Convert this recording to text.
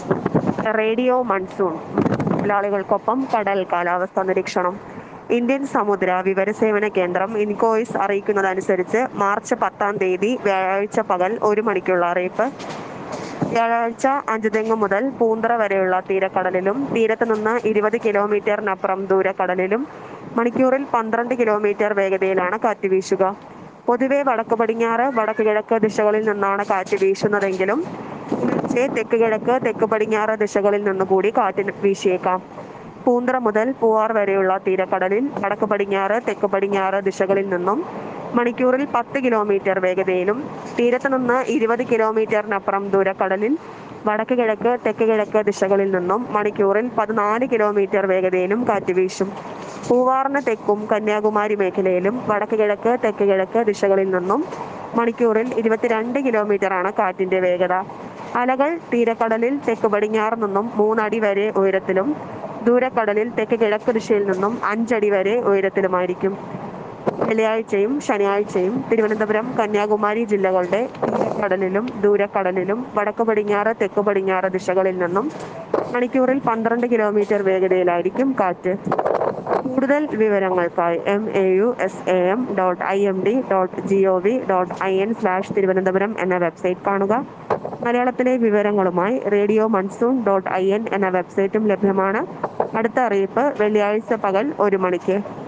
radio monsoon തൊഴിലാളികൾക്കൊപ്പം കടൽ കാലാവസ്ഥ നിരീക്ഷണം ഇന്ത്യൻ സമുദ്ര വിവരസേവന കേന്ദ്രം ഇൻകോയിസ് അറിയിക്കുന്നതനുസരിച്ച് മാർച്ച് പത്താം തീയതി വ്യാഴാഴ്ച പകൽ ഒരു മണിക്കുള്ള അറിയിപ്പ് വ്യാഴാഴ്ച അഞ്ചുതെങ്ങ് മുതൽ പൂന്തറ വരെയുള്ള തീരക്കടലിലും തീരത്ത് നിന്ന് ഇരുപത് കിലോമീറ്ററിനപ്പുറം ദൂരക്കടലിലും മണിക്കൂറിൽ പന്ത്രണ്ട് കിലോമീറ്റർ വേഗതയിലാണ് കാറ്റ് വീശുക പൊതുവെ വടക്ക് പടിഞ്ഞാറ് വടക്ക് കിഴക്ക് ദിശകളിൽ നിന്നാണ് കാറ്റ് വീശുന്നതെങ്കിലും പുലർച്ചെ തെക്ക് കിഴക്ക് തെക്ക് പടിഞ്ഞാറ് ദിശകളിൽ നിന്നുകൂടി കാറ്റ് വീശിയേക്കാം പൂന്തറ മുതൽ പൂവാർ വരെയുള്ള തീരക്കടലിൽ വടക്ക് പടിഞ്ഞാറ് തെക്ക് പടിഞ്ഞാറ് ദിശകളിൽ നിന്നും മണിക്കൂറിൽ പത്ത് കിലോമീറ്റർ വേഗതയിലും തീരത്ത് നിന്ന് ഇരുപത് കിലോമീറ്ററിനപ്പുറം ദൂരക്കടലിൽ വടക്ക് കിഴക്ക് തെക്ക് കിഴക്ക് ദിശകളിൽ നിന്നും മണിക്കൂറിൽ പതിനാല് കിലോമീറ്റർ വേഗതയിലും കാറ്റ് വീശും പൂവാറിന് തെക്കും കന്യാകുമാരി മേഖലയിലും വടക്ക് കിഴക്ക് തെക്ക് കിഴക്ക് ദിശകളിൽ നിന്നും മണിക്കൂറിൽ ഇരുപത്തിരണ്ട് കിലോമീറ്ററാണ് കാറ്റിന്റെ വേഗത അലകൾ തീരക്കടലിൽ തെക്ക് പടിഞ്ഞാറ് നിന്നും മൂന്നടി വരെ ഉയരത്തിലും ദൂരക്കടലിൽ തെക്ക് കിഴക്ക് ദിശയിൽ നിന്നും അഞ്ചടി വരെ ഉയരത്തിലുമായിരിക്കും വെള്ളിയാഴ്ചയും ശനിയാഴ്ചയും തിരുവനന്തപുരം കന്യാകുമാരി ജില്ലകളുടെ തീരക്കടലിലും ദൂരക്കടലിലും വടക്ക് പടിഞ്ഞാറ് തെക്ക് പടിഞ്ഞാറ് ദിശകളിൽ നിന്നും മണിക്കൂറിൽ പന്ത്രണ്ട് കിലോമീറ്റർ വേഗതയിലായിരിക്കും കാറ്റ് കൂടുതൽ വിവരങ്ങൾക്കായി M A U S A M dot I M D dot G O V dot I N slash Thiruvananthapuram എന്ന വെബ്സൈറ്റ് കാണുക മലയാളത്തിലെ വിവരങ്ങളുമായി radio monsoon dot I N എന്ന വെബ്സൈറ്റും ലഭ്യമാണ് അടുത്ത അറിയിപ്പ് വെള്ളിയാഴ്ച പകൽ ഒരു മണിക്ക്